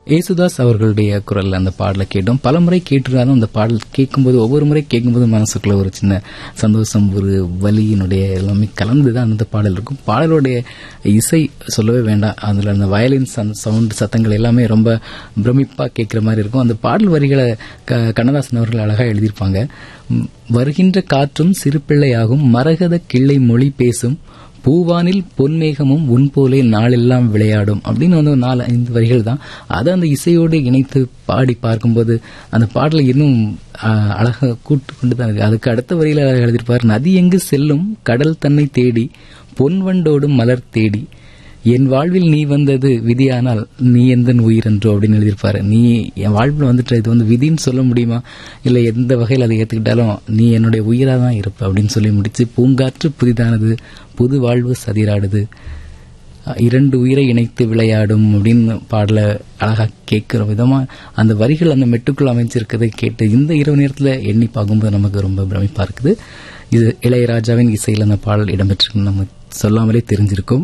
ஏசுதாஸ் அவர்களுடைய குரல் அந்த பாடலை கேட்டோம் பல முறை கேட்டிருந்தாலும் அந்த பாடல் கேட்கும்போது ஒவ்வொரு முறை கேட்கும்போது மனசுக்குள்ள ஒரு சின்ன சந்தோஷம் ஒரு வலியினுடைய எல்லாமே கலந்து தான் அந்த பாடல் இருக்கும் பாடலுடைய இசை சொல்லவே வேண்டாம் அதில் அந்த வயலின் சவுண்ட் சத்தங்கள் எல்லாமே ரொம்ப பிரமிப்பா கேட்கிற மாதிரி இருக்கும் அந்த பாடல் வரிகளை க- கண்ணதாசன் அவர்கள் அழகா எழுதியிருப்பாங்க ம், வருகின்ற காற்றும் சிறு பிள்ளையாகும் மரகத கிள்ளை மொழி பேசும் பூவானில் பொன்மேகமும் உன் போலே நாளெல்லாம் விளையாடும் அப்படின்னு வந்து ஒரு நாலு ஐந்து வரிகள் தான் அதை அந்த இசையோடு இணைத்து பாடி பார்க்கும்போது அந்த பாடலை இன்னும் ஆ, அழகா கூட்டு கொண்டு தான் இருக்கு அதுக்கு அடுத்த வரியில எழுதியிருப்பார் நதி எங்கு செல்லும் கடல் தன்னை தேடி பொன்வண்டோடும் மலர் தேடி என் வாழ்வில் நீ வந்தது விதியானால் நீ எந்த உயிரென்றோ அப்படின்னு எழுதியிருப்பாரு நீ என் வாழ்வில் வந்துட்டு இது வந்து விதின்னு சொல்ல முடியுமா இல்லை எந்த வகையில் அதை ஏற்றுக்கிட்டாலும் நீ என்னுடைய உயிராக தான் இருப்ப அப்படின்னு சொல்லி முடிச்சு பூங்காற்று புதிதானது புது வாழ்வு சதிராடுது அஹ் இரண்டு உயிரை இணைத்து விளையாடும் அப்படின்னு பாடல அழகா கேட்கிற விதமா அந்த வரிகள் அந்த மெட்டுக்குள் அமைஞ்சிருக்கதை கேட்டு இந்த இரவு நேரத்தில் எண்ணி பார்க்கும்போது நமக்கு ரொம்ப பிரமிப்பா இருக்குது இது இளையராஜாவின் இசையில் அந்த பாடல் இடம்பெற்றிருக்குன்னு நம்ம சொல்லாமலே தெரிஞ்சிருக்கும்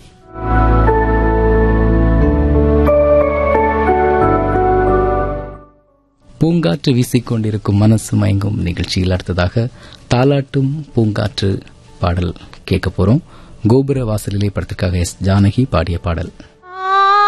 பூங்காற்று வீசிக்கொண்டிருக்கும் மனசு மயங்கும் நிகழ்ச்சியில் அடுத்ததாக தாலாட்டும் பூங்காற்று பாடல் கேட்க போறோம் கோபுர வாசலிலே படத்துக்காக எஸ் ஜானகி பாடிய பாடல்